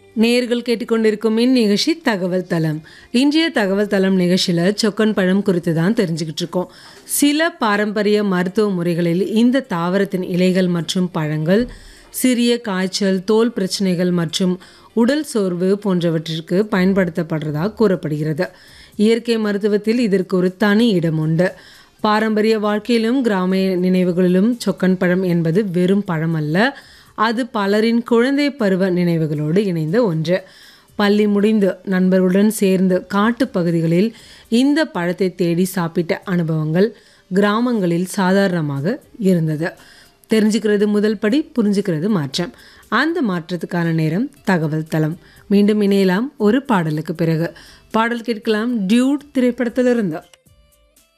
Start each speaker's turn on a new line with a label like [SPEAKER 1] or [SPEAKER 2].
[SPEAKER 1] நேர்கள் கேட்டுக்கொண்டிருக்கும் இந்நிகழ்ச்சி தகவல் தளம் இன்றைய தகவல் தளம் நிகழ்ச்சியில் சொக்கன் பழம் குறித்து தான் தெரிஞ்சுக்கிட்டு இருக்கோம் சில பாரம்பரிய மருத்துவ முறைகளில் இந்த தாவரத்தின் இலைகள் மற்றும் பழங்கள் சிறிய காய்ச்சல் தோல் பிரச்சனைகள் மற்றும் உடல் சோர்வு போன்றவற்றிற்கு பயன்படுத்தப்படுறதாக கூறப்படுகிறது இயற்கை மருத்துவத்தில் இதற்கு ஒரு தனி இடம் உண்டு பாரம்பரிய வாழ்க்கையிலும் கிராமிய நினைவுகளிலும் சொக்கன் பழம் என்பது வெறும் பழம் அல்ல அது பலரின் குழந்தை பருவ நினைவுகளோடு இணைந்த ஒன்று பள்ளி முடிந்து நண்பர்களுடன் சேர்ந்து காட்டுப் பகுதிகளில் இந்த பழத்தை தேடி சாப்பிட்ட அனுபவங்கள் கிராமங்களில் சாதாரணமாக இருந்தது தெரிஞ்சுக்கிறது முதல் படி புரிஞ்சுக்கிறது மாற்றம் அந்த மாற்றத்துக்கான நேரம் தகவல் தளம் மீண்டும் இணையலாம் ஒரு பாடலுக்கு பிறகு பாடல் கேட்கலாம் டியூட் திரைப்படத்திலிருந்து